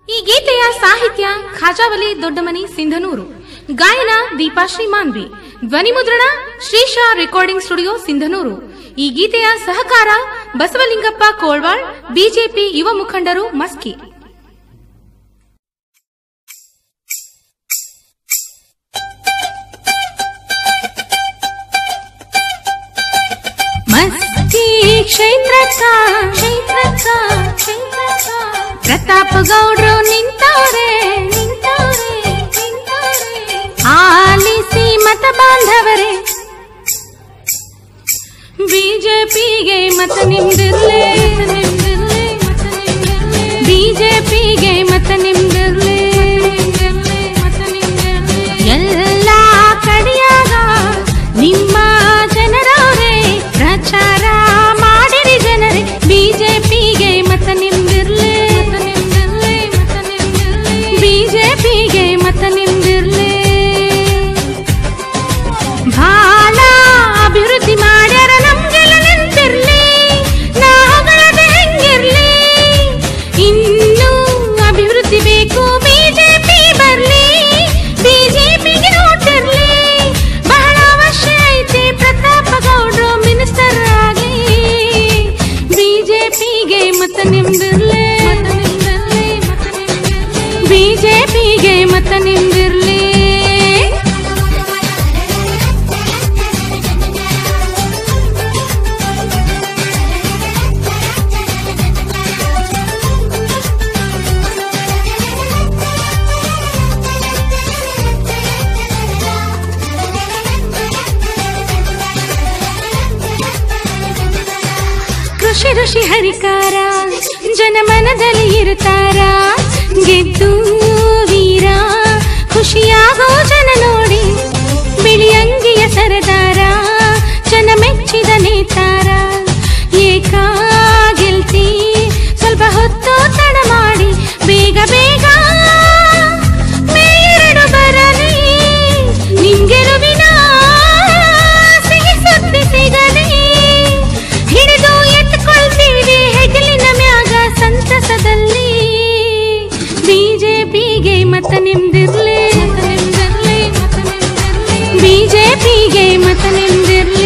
ಈ ಗೀತೆಯ ಸಾಹಿತ್ಯ ಖಾಜಾವಲಿ ದೊಡ್ಡಮನಿ ಸಿಂಧನೂರು ಗಾಯನ ದೀಪಾಶ್ರೀ ಮಾನ್ವಿ ಧ್ವನಿಮುದ್ರಣ ಶ್ರೀಶಾ ರೆಕಾರ್ಡಿಂಗ್ ಸ್ಟುಡಿಯೋ ಸಿಂಧನೂರು ಈ ಗೀತೆಯ ಸಹಕಾರ ಬಸವಲಿಂಗಪ್ಪ ಕೋಳ್ವಾಳ್ ಬಿಜೆಪಿ ಯುವ ಮುಖಂಡರು ಮಸ್ಕಿ ಮಸ್ಕಿ ಕ್ಷೇತ್ರಕ್ಕ ಕ್ಷೇತ್ರಕ್ಕ ಕ್ಷೇತ್ರಕ್ಕ ಪ್ರತಾಪ ಗೌಡ್ರು ನಿಂತವ್ರೆ ನಿಂತವ್ರೆ ನಿಂತವ್ರೆ ಆಲಿಸಿ ಮತ ಬಾಂಧವರೇ ಬಿಜೆಪಿಗೆ ಮತ ನಿಮ್ದಿರ್ಲೆ ಬಿಜೆಪಿಗೆ ಮತ ನಿಮ್ದಿರ್ಲೆ ಎಲ್ಲ ಕಡೆಯಾಗ ನಿಮ್ಮ ಜನರವ್ರೆ ಪ್ರಚಾರ ಮಾಡಿರಿ ಜನರೇ ಬಿಜೆಪಿಗೆ ಮತ ನಿಮ್ದಿರ್ಲೆ ಬಿಜೆಪಿಗೆ ಮತ ನಿಮ್ದಿರ್ಲೆ ಭಾಳ ಅಭಿವೃದ್ಧಿ ಮಾಡ್ಯಾರ ನಮ್ಗೆಲ್ಲ ನಿಂತಿರ್ಲಿ ನಾವುಗಳದ ಹೆಂಗಿರ್ಲಿ ಇನ್ನೂ ಅಭಿವೃದ್ಧಿ ಬೇಕು ಬಿಜೆಪಿ ಬರ್ಲಿ ಬಿಜೆಪಿಗೆ ನೋಟಿರ್ಲಿ ಬಹಳ ಅವಶ್ಯ ಐತಿ ಪ್ರತಾಪ ಗೌಡ್ರು ಮಿನಿಸ್ಟರ್ ಆಗಿ ಬಿಜೆಪಿಗೆ ಮತ ನಿಮ್ದಿರ್ಲಿ ಬಿಜೆಪಿಗೆ ಮತ ನಿಮ್ದಿರ್ಲಿ ಕೃಷಿ ಋಷಿ ಹರಿಕಾರ ಜನಮನದಲ್ಲಿ ಇರುತ್ತಾರ ಗೆದ್ದು ವೀರ ಖುಷಿಯಾಗೋ ಜನ ನೋಡಿ ಬಿಳಿ ಅಂಗಿಯ ಸರದಾರ ಜನ ಮೆಚ್ಚಿದ ನೇತಾರ ಏಕ ಗೆಲ್ತಿ ಸ್ವಲ್ಪ ಹೊತ್ತು ತಡ ಮಾಡಿ ಬೇಗ ಬೇಗ ಮೇರೆಡು ಬರಲಿ ನಿಮ್ಗೆಲುವಿನ ಸಿಹಿ ಸುದ್ದಿ ಸಿಗಲಿ ಹಿಡಿದು ಎತ್ಕೊಳ್ತೀವಿ ಹೆಗಲಿನ ಮ್ಯಾಗ ಸಂತಸದಲ್ಲಿ ಬಿಜೆಪಿಗೆ ಮತ ನಿಮ್ದಿರ್ಲಿ ಬಿಜೆಪಿಗೆ ಮತ ನಿಮ್ದಿರ್ಲಿ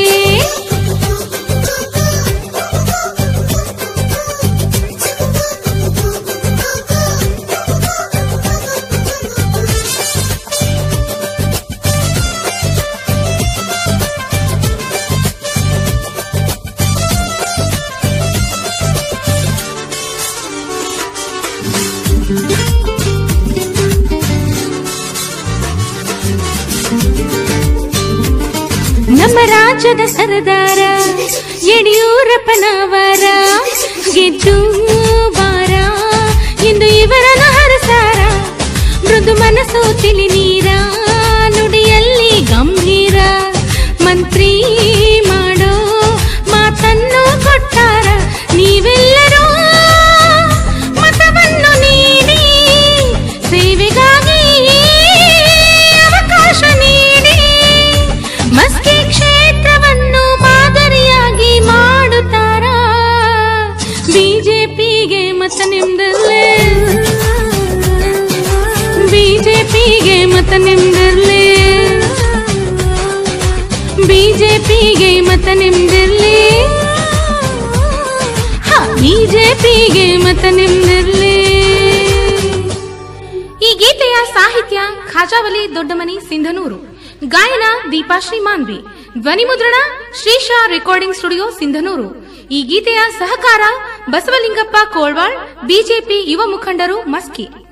ನಮ್ಮ ರಾಜ್ಯದ ಸರದಾರ ಯಡಿಯೂರಪ್ಪನವರ ಗೆದ್ದು ಬಾರ ಇಂದು ಇವರನ್ನು ಹರಸಾರ ಮೃದು ಮನಸ್ಸು ತಿಳಿ ನೀರ ನುಡಿಯಲ್ಲಿ ಗಂಭೀರ ಮಂತ್ರಿ ಮಾಡೋ ಮಾತನ್ನು ಕೊಟ್ಟಾರ ನೀವೆಲ್ಲರೂ ಮತವನ್ನು ನೀಡಿ ಸೇವೆಗಾಗಿ ಅವಕಾಶ ನೀಡಿ ಮಸ್ಕಿ ಕ್ಷೇತ್ರವನ್ನು ಮಾದರಿಯಾಗಿ ಮಾಡುತ್ತಾರ ಬಿಜೆಪಿಗೆ ಮತ ನಿಮ್ದಲ್ಲೇ ಬಿಜೆಪಿಗೆ ಮತ ನಿಮ್ದಿರ್ಲಿ ಬಿಜೆಪಿಗೆ ಮತ ನಿಮ್ದಿರ್ಲಿ ಬಿಜೆಪಿಗೆ ಮತ ನಿಮ್ದಿರ್ಲಿ ಈ ಗೀತೆಯ ಸಾಹಿತ್ಯ ಖಾಜಾವಲಿ ದೊಡ್ಡಮನಿ ಸಿಂಧನೂರು ಗಾಯನ ದೀಪಾಶ್ರೀ ಮಾನ್ವಿ ಧ್ವನಿಮುದ್ರಣ ಶ್ರೀಶಾ ರೆಕಾರ್ಡಿಂಗ್ ಸ್ಟುಡಿಯೋ ಸಿಂಧನೂರು ಈ ಗೀತೆಯ ಸಹಕಾರ ಬಸವಲಿಂಗಪ್ಪ ಕೋಳ್ವಾಳ್ ಬಿಜೆಪಿ ಯುವ ಮುಖಂಡರು ಮಸ್ಕಿ